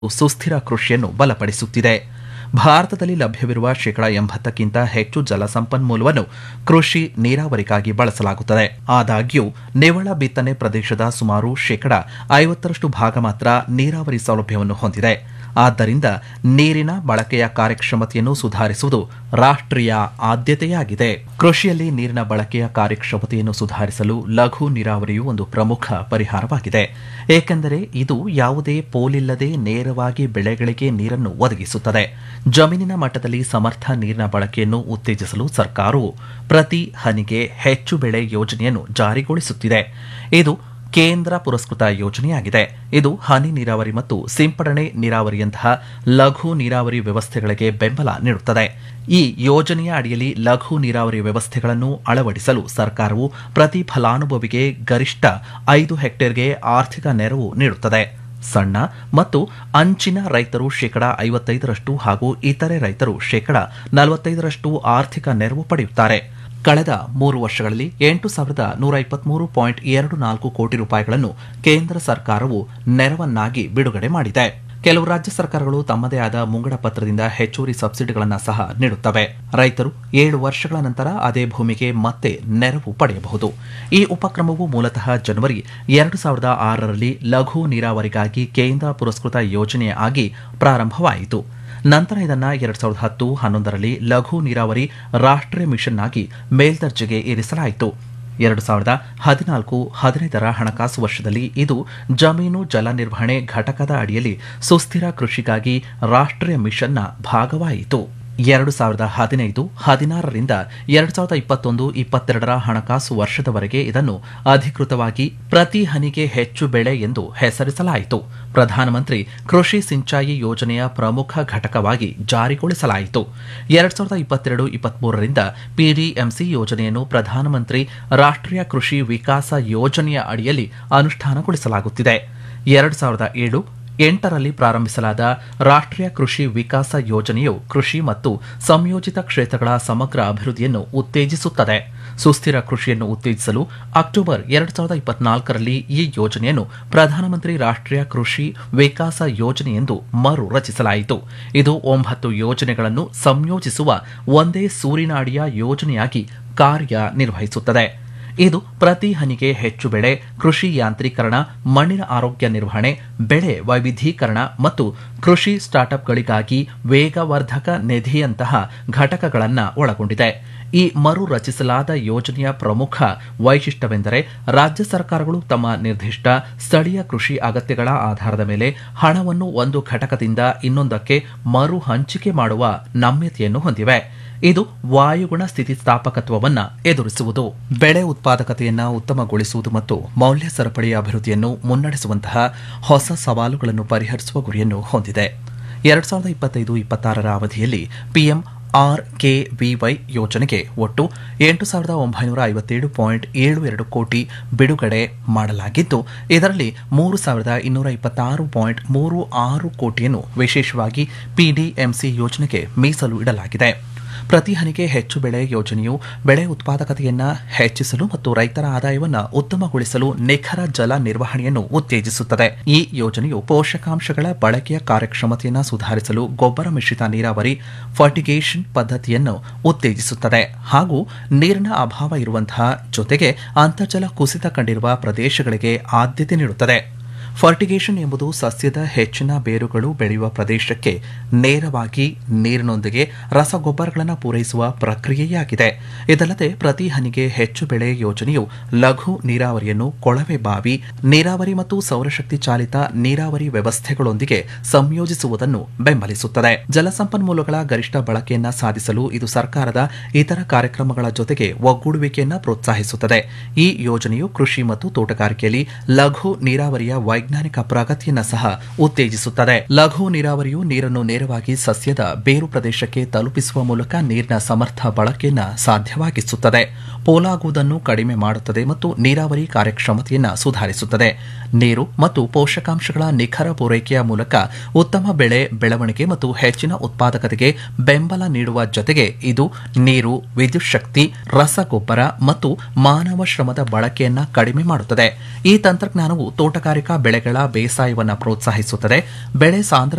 ಸುಸ್ಥಿರ ಕೃಷಿಯನ್ನು ಬಲಪಡಿಸುತ್ತಿದೆ ಭಾರತದಲ್ಲಿ ಲಭ್ಯವಿರುವ ಶೇಕಡ ಎಂಬತ್ತಕ್ಕಿಂತ ಹೆಚ್ಚು ಜಲಸಂಪನ್ಮೂಲವನ್ನು ಕೃಷಿ ನೀರಾವರಿಗಾಗಿ ಬಳಸಲಾಗುತ್ತದೆ ಆದಾಗ್ಯೂ ನಿವ್ವಳ ಬಿತ್ತನೆ ಪ್ರದೇಶದ ಸುಮಾರು ಶೇಕಡ ಐವತ್ತರಷ್ಟು ಭಾಗ ಮಾತ್ರ ನೀರಾವರಿ ಸೌಲಭ್ಯವನ್ನು ಹೊಂದಿದೆ ಆದ್ದರಿಂದ ನೀರಿನ ಬಳಕೆಯ ಕಾರ್ಯಕ್ಷಮತೆಯನ್ನು ಸುಧಾರಿಸುವುದು ರಾಷ್ಟ್ರೀಯ ಆದ್ಯತೆಯಾಗಿದೆ ಕೃಷಿಯಲ್ಲಿ ನೀರಿನ ಬಳಕೆಯ ಕಾರ್ಯಕ್ಷಮತೆಯನ್ನು ಸುಧಾರಿಸಲು ಲಘು ನೀರಾವರಿಯು ಒಂದು ಪ್ರಮುಖ ಪರಿಹಾರವಾಗಿದೆ ಏಕೆಂದರೆ ಇದು ಯಾವುದೇ ಪೋಲಿಲ್ಲದೆ ನೇರವಾಗಿ ಬೆಳೆಗಳಿಗೆ ನೀರನ್ನು ಒದಗಿಸುತ್ತದೆ ಜಮೀನಿನ ಮಟ್ಟದಲ್ಲಿ ಸಮರ್ಥ ನೀರಿನ ಬಳಕೆಯನ್ನು ಉತ್ತೇಜಿಸಲು ಸರ್ಕಾರವು ಪ್ರತಿ ಹನಿಗೆ ಹೆಚ್ಚು ಬೆಳೆ ಯೋಜನೆಯನ್ನು ಜಾರಿಗೊಳಿಸುತ್ತಿದೆ ಇದು ಕೇಂದ್ರ ಪುರಸ್ಕೃತ ಯೋಜನೆಯಾಗಿದೆ ಇದು ಹನಿ ನೀರಾವರಿ ಮತ್ತು ಸಿಂಪಡಣೆ ನೀರಾವರಿಯಂತಹ ಲಘು ನೀರಾವರಿ ವ್ಯವಸ್ಥೆಗಳಿಗೆ ಬೆಂಬಲ ನೀಡುತ್ತದೆ ಈ ಯೋಜನೆಯ ಅಡಿಯಲ್ಲಿ ಲಘು ನೀರಾವರಿ ವ್ಯವಸ್ಥೆಗಳನ್ನು ಅಳವಡಿಸಲು ಸರ್ಕಾರವು ಪ್ರತಿ ಫಲಾನುಭವಿಗೆ ಗರಿಷ್ಠ ಐದು ಹೆಕ್ಟೇರ್ಗೆ ಆರ್ಥಿಕ ನೆರವು ನೀಡುತ್ತದೆ ಸಣ್ಣ ಮತ್ತು ಅಂಚಿನ ರೈತರು ಶೇಕಡ ಐವತ್ತೈದರಷ್ಟು ಹಾಗೂ ಇತರೆ ರೈತರು ಶೇಕಡ ನಲವತ್ತೈದರಷ್ಟು ಆರ್ಥಿಕ ನೆರವು ಪಡೆಯುತ್ತಾರೆ ಕಳೆದ ಮೂರು ವರ್ಷಗಳಲ್ಲಿ ಎಂಟು ಸಾವಿರದ ನೂರ ಇಪ್ಪತ್ಮೂರು ಪಾಯಿಂಟ್ ಎರಡು ನಾಲ್ಕು ಕೋಟಿ ರೂಪಾಯಿಗಳನ್ನು ಕೇಂದ್ರ ಸರ್ಕಾರವು ನೆರವನ್ನಾಗಿ ಬಿಡುಗಡೆ ಮಾಡಿದೆ ಕೆಲವು ರಾಜ್ಯ ಸರ್ಕಾರಗಳು ತಮ್ಮದೇ ಆದ ಮುಂಗಡ ಪತ್ರದಿಂದ ಹೆಚ್ಚುವರಿ ಸಬ್ಸಿಡಿಗಳನ್ನು ಸಹ ನೀಡುತ್ತವೆ ರೈತರು ಏಳು ವರ್ಷಗಳ ನಂತರ ಅದೇ ಭೂಮಿಗೆ ಮತ್ತೆ ನೆರವು ಪಡೆಯಬಹುದು ಈ ಉಪಕ್ರಮವು ಮೂಲತಃ ಜನವರಿ ಎರಡು ಸಾವಿರದ ಆರರಲ್ಲಿ ಲಘು ನೀರಾವರಿಗಾಗಿ ಕೇಂದ್ರ ಪುರಸ್ಕೃತ ಯೋಜನೆಯಾಗಿ ಪ್ರಾರಂಭವಾಯಿತು ನಂತರ ಇದನ್ನು ಎರಡ್ ಸಾವಿರದ ಹತ್ತು ಹನ್ನೊಂದರಲ್ಲಿ ಲಘು ನೀರಾವರಿ ರಾಷ್ಟ್ರೀಯ ಮಿಷನ್ ಆಗಿ ಮೇಲ್ದರ್ಜೆಗೆ ಏರಿಸಲಾಯಿತು ಎರಡು ಸಾವಿರದ ಹದಿನಾಲ್ಕು ಹದಿನೈದರ ಹಣಕಾಸು ವರ್ಷದಲ್ಲಿ ಇದು ಜಮೀನು ಜಲ ನಿರ್ವಹಣೆ ಘಟಕದ ಅಡಿಯಲ್ಲಿ ಸುಸ್ಥಿರ ಕೃಷಿಗಾಗಿ ರಾಷ್ಟ್ರೀಯ ಮಿಷನ್ನ ಭಾಗವಾಯಿತು ಎರಡು ಸಾವಿರದ ಹದಿನೈದು ಹದಿನಾರರಿಂದ ಎರಡು ಸಾವಿರದ ಇಪ್ಪತ್ತೊಂದು ಇಪ್ಪತ್ತೆರಡರ ಹಣಕಾಸು ವರ್ಷದವರೆಗೆ ಇದನ್ನು ಅಧಿಕೃತವಾಗಿ ಪ್ರತಿ ಹನಿಗೆ ಹೆಚ್ಚು ಬೆಳೆ ಎಂದು ಹೆಸರಿಸಲಾಯಿತು ಪ್ರಧಾನಮಂತ್ರಿ ಕೃಷಿ ಸಿಂಚಾಯಿ ಯೋಜನೆಯ ಪ್ರಮುಖ ಘಟಕವಾಗಿ ಜಾರಿಗೊಳಿಸಲಾಯಿತು ಎರಡ್ ಸಾವಿರದ ಇಪ್ಪತ್ತೆರಡು ಇಪ್ಪತ್ಮೂರರಿಂದ ಪಿಡಿಎಂಸಿ ಯೋಜನೆಯನ್ನು ಪ್ರಧಾನಮಂತ್ರಿ ರಾಷ್ಟ್ರೀಯ ಕೃಷಿ ವಿಕಾಸ ಯೋಜನೆಯ ಅಡಿಯಲ್ಲಿ ಅನುಷ್ಠಾನಗೊಳಿಸಲಾಗುತ್ತಿದೆ ಎರಡು ಸಾವಿರದ ಏಳು ಎಂಟರಲ್ಲಿ ಪ್ರಾರಂಭಿಸಲಾದ ರಾಷ್ಟ್ರೀಯ ಕೃಷಿ ವಿಕಾಸ ಯೋಜನೆಯು ಕೃಷಿ ಮತ್ತು ಸಂಯೋಜಿತ ಕ್ಷೇತ್ರಗಳ ಸಮಗ್ರ ಅಭಿವೃದ್ಧಿಯನ್ನು ಉತ್ತೇಜಿಸುತ್ತದೆ ಸುಸ್ಥಿರ ಕೃಷಿಯನ್ನು ಉತ್ತೇಜಿಸಲು ಅಕ್ಟೋಬರ್ ಎರಡು ಸಾವಿರದ ಇಪ್ಪತ್ನಾಲ್ಕರಲ್ಲಿ ಈ ಯೋಜನೆಯನ್ನು ಪ್ರಧಾನಮಂತ್ರಿ ರಾಷ್ಟ್ರೀಯ ಕೃಷಿ ವಿಕಾಸ ಯೋಜನೆ ಎಂದು ಮರು ರಚಿಸಲಾಯಿತು ಇದು ಒಂಬತ್ತು ಯೋಜನೆಗಳನ್ನು ಸಂಯೋಜಿಸುವ ಒಂದೇ ಸೂರಿನಾಡಿಯ ಯೋಜನೆಯಾಗಿ ಕಾರ್ಯನಿರ್ವಹಿಸುತ್ತದೆ ಇದು ಪ್ರತಿ ಹನಿಗೆ ಹೆಚ್ಚು ಬೆಳೆ ಕೃಷಿ ಯಾಂತ್ರೀಕರಣ ಮಣ್ಣಿನ ಆರೋಗ್ಯ ನಿರ್ವಹಣೆ ಬೆಳೆ ವೈವಿಧ್ಯೀಕರಣ ಮತ್ತು ಕೃಷಿ ಸ್ಟಾರ್ಟ್ಅಪ್ಗಳಿಗಾಗಿ ವೇಗವರ್ಧಕ ನಿಧಿಯಂತಹ ಘಟಕಗಳನ್ನು ಒಳಗೊಂಡಿದೆ ಈ ಮರು ರಚಿಸಲಾದ ಯೋಜನೆಯ ಪ್ರಮುಖ ವೈಶಿಷ್ಟ್ಯವೆಂದರೆ ರಾಜ್ಯ ಸರ್ಕಾರಗಳು ತಮ್ಮ ನಿರ್ದಿಷ್ಟ ಸ್ಥಳೀಯ ಕೃಷಿ ಅಗತ್ಯಗಳ ಆಧಾರದ ಮೇಲೆ ಹಣವನ್ನು ಒಂದು ಘಟಕದಿಂದ ಇನ್ನೊಂದಕ್ಕೆ ಮರು ಹಂಚಿಕೆ ಮಾಡುವ ನಮ್ಯತೆಯನ್ನು ಹೊಂದಿವೆ ಇದು ವಾಯುಗುಣ ಸ್ಥಿತಿಸ್ಥಾಪಕತ್ವವನ್ನು ಎದುರಿಸುವುದು ಬೆಳೆ ಉತ್ಪಾದಕತೆಯನ್ನು ಉತ್ತಮಗೊಳಿಸುವುದು ಮತ್ತು ಮೌಲ್ಯ ಸರಪಳಿಯ ಅಭಿವೃದ್ಧಿಯನ್ನು ಮುನ್ನಡೆಸುವಂತಹ ಹೊಸ ಸವಾಲುಗಳನ್ನು ಪರಿಹರಿಸುವ ಗುರಿಯನ್ನು ಹೊಂದಿದೆ ಎರಡ್ ಸಾವಿರದ ಇಪ್ಪತ್ತೈದು ಇಪ್ಪತ್ತಾರರ ಅವಧಿಯಲ್ಲಿ ಪಿಎಂ ಆರ್ ಕೆ ವಿವೈ ಯೋಜನೆಗೆ ಒಟ್ಟು ಎಂಟು ಸಾವಿರದ ಒಂಬೈನೂರ ಐವತ್ತೇಳು ಪಾಯಿಂಟ್ ಏಳು ಎರಡು ಕೋಟಿ ಬಿಡುಗಡೆ ಮಾಡಲಾಗಿದ್ದು ಇದರಲ್ಲಿ ಮೂರು ಸಾವಿರದ ಇನ್ನೂರ ಇಪ್ಪತ್ತಾರು ಪಾಯಿಂಟ್ ಮೂರು ಆರು ಕೋಟಿಯನ್ನು ವಿಶೇಷವಾಗಿ ಪಿಡಿಎಂಸಿ ಯೋಜನೆಗೆ ಮೀಸಲು ಇಡಲಾಗಿದೆ ಪ್ರತಿ ಹನಿಗೆ ಹೆಚ್ಚು ಬೆಳೆ ಯೋಜನೆಯು ಬೆಳೆ ಉತ್ಪಾದಕತೆಯನ್ನು ಹೆಚ್ಚಿಸಲು ಮತ್ತು ರೈತರ ಆದಾಯವನ್ನು ಉತ್ತಮಗೊಳಿಸಲು ನಿಖರ ಜಲ ನಿರ್ವಹಣೆಯನ್ನು ಉತ್ತೇಜಿಸುತ್ತದೆ ಈ ಯೋಜನೆಯು ಪೋಷಕಾಂಶಗಳ ಬಳಕೆಯ ಕಾರ್ಯಕ್ಷಮತೆಯನ್ನು ಸುಧಾರಿಸಲು ಗೊಬ್ಬರ ಮಿಶ್ರಿತ ನೀರಾವರಿ ಫರ್ಟಿಗೇಷನ್ ಪದ್ಧತಿಯನ್ನು ಉತ್ತೇಜಿಸುತ್ತದೆ ಹಾಗೂ ನೀರಿನ ಅಭಾವ ಇರುವಂತಹ ಜೊತೆಗೆ ಅಂತರ್ಜಲ ಕುಸಿತ ಕಂಡಿರುವ ಪ್ರದೇಶಗಳಿಗೆ ಆದ್ಯತೆ ನೀಡುತ್ತದೆ ಫರ್ಟಿಗೇಷನ್ ಎಂಬುದು ಸಸ್ಯದ ಹೆಚ್ಚಿನ ಬೇರುಗಳು ಬೆಳೆಯುವ ಪ್ರದೇಶಕ್ಕೆ ನೇರವಾಗಿ ನೀರಿನೊಂದಿಗೆ ರಸಗೊಬ್ಬರಗಳನ್ನು ಪೂರೈಸುವ ಪ್ರಕ್ರಿಯೆಯಾಗಿದೆ ಇದಲ್ಲದೆ ಪ್ರತಿ ಹನಿಗೆ ಹೆಚ್ಚು ಬೆಳೆ ಯೋಜನೆಯು ಲಘು ನೀರಾವರಿಯನ್ನು ಕೊಳವೆ ಬಾವಿ ನೀರಾವರಿ ಮತ್ತು ಸೌರಶಕ್ತಿ ಚಾಲಿತ ನೀರಾವರಿ ವ್ಯವಸ್ಥೆಗಳೊಂದಿಗೆ ಸಂಯೋಜಿಸುವುದನ್ನು ಬೆಂಬಲಿಸುತ್ತದೆ ಜಲಸಂಪನ್ಮೂಲಗಳ ಗರಿಷ್ಠ ಬಳಕೆಯನ್ನ ಸಾಧಿಸಲು ಇದು ಸರ್ಕಾರದ ಇತರ ಕಾರ್ಯಕ್ರಮಗಳ ಜೊತೆಗೆ ಒಗ್ಗೂಡುವಿಕೆಯನ್ನು ಪ್ರೋತ್ಸಾಹಿಸುತ್ತದೆ ಈ ಯೋಜನೆಯು ಕೃಷಿ ಮತ್ತು ತೋಟಗಾರಿಕೆಯಲ್ಲಿ ಲಘು ನೀರಾವರಿಯ ವೈಜ್ಞಾನಿಕ ಪ್ರಗತಿಯನ್ನು ಸಹ ಉತ್ತೇಜಿಸುತ್ತದೆ ಲಘು ನೀರಾವರಿಯು ನೀರನ್ನು ನೇರವಾಗಿ ಸಸ್ಯದ ಬೇರು ಪ್ರದೇಶಕ್ಕೆ ತಲುಪಿಸುವ ಮೂಲಕ ನೀರಿನ ಸಮರ್ಥ ಬಳಕೆಯನ್ನು ಸಾಧ್ಯವಾಗಿಸುತ್ತದೆ ಪೋಲಾಗುವುದನ್ನು ಕಡಿಮೆ ಮಾಡುತ್ತದೆ ಮತ್ತು ನೀರಾವರಿ ಕಾರ್ಯಕ್ಷಮತೆಯನ್ನು ಸುಧಾರಿಸುತ್ತದೆ ನೀರು ಮತ್ತು ಪೋಷಕಾಂಶಗಳ ನಿಖರ ಪೂರೈಕೆಯ ಮೂಲಕ ಉತ್ತಮ ಬೆಳೆ ಬೆಳವಣಿಗೆ ಮತ್ತು ಹೆಚ್ಚಿನ ಉತ್ಪಾದಕತೆಗೆ ಬೆಂಬಲ ನೀಡುವ ಜೊತೆಗೆ ಇದು ನೀರು ವಿದ್ಯುತ್ ಶಕ್ತಿ ರಸಗೊಬ್ಬರ ಮತ್ತು ಮಾನವ ಶ್ರಮದ ಬಳಕೆಯನ್ನು ಕಡಿಮೆ ಮಾಡುತ್ತದೆ ಈ ತಂತ್ರಜ್ಞಾನವು ತೋಟಗಾರಿಕಾ ಬೆಳೆ ಬೆಳೆಗಳ ಬೇಸಾಯವನ್ನು ಪ್ರೋತ್ಸಾಹಿಸುತ್ತದೆ ಬೆಳೆ ಸಾಂದ್ರ